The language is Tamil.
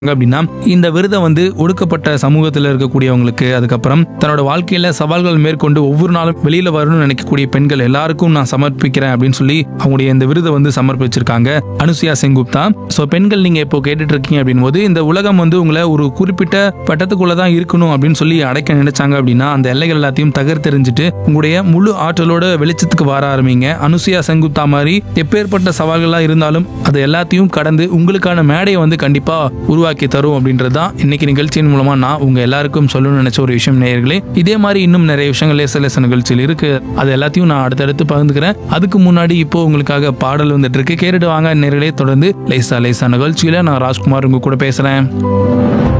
அப்படின்னா இந்த விருதை வந்து ஒடுக்கப்பட்ட சமூகத்தில் இருக்கக்கூடியவங்களுக்கு அதுக்கப்புறம் தன்னோட வாழ்க்கையில சவால்கள் மேற்கொண்டு ஒவ்வொரு நாளும் வெளியில வரணும்னு நினைக்கக்கூடிய பெண்கள் எல்லாருக்கும் நான் சமர்ப்பிக்கிறேன் அப்படின்னு சொல்லி அவங்களுடைய இந்த விருதை வந்து சமர்ப்பிச்சிருக்காங்க அனுசுயா செங்குப்தா ஸோ பெண்கள் நீங்க இப்போ கேட்டுட்டு இருக்கீங்க அப்படின் போது இந்த உலகம் வந்து உங்களை ஒரு குறிப்பிட்ட பட்டத்துக்குள்ள தான் இருக்கணும் அப்படின்னு சொல்லி அடைக்க நினைச்சாங்க அப்படின்னா அந்த எல்லைகள் எல்லாத்தையும் தகர்த்தெறிஞ்சிட்டு உங்களுடைய முழு ஆற்றலோட வெளிச்சத்துக்கு வர ஆரம்பிங்க அனுசுயா செங்குப்தா மாதிரி எப்பேற்பட்ட சவால்களா இருந்தாலும் அது எல்லாத்தையும் கடந்து உங்களுக்கான மேடையை வந்து கண்டிப்பா உருவாக்கி தரும் அப்படின்றது தான் இன்னைக்கு நிகழ்ச்சியின் மூலமா நான் உங்க எல்லாருக்கும் சொல்லணும்னு நினைச்ச ஒரு விஷயம் நேயர்களே இதே மாதிரி இன்னும் நிறைய விஷயங்கள் லேச லேச நிகழ்ச்சியில் இருக்கு அது எல்லாத்தையும் நான் அடுத்தடுத்து பகிர்ந்துக்கிறேன் அதுக்கு முன்னாடி இப்போ உங்களுக்காக பாடல் வந்துட்டு இருக்கு கேட்டுட்டு வாங்க நேர்களே தொடர்ந்து லேசா லேசா நிகழ்ச்சியில நான் ராஜ்குமார் உங்க கூட பேசுறேன்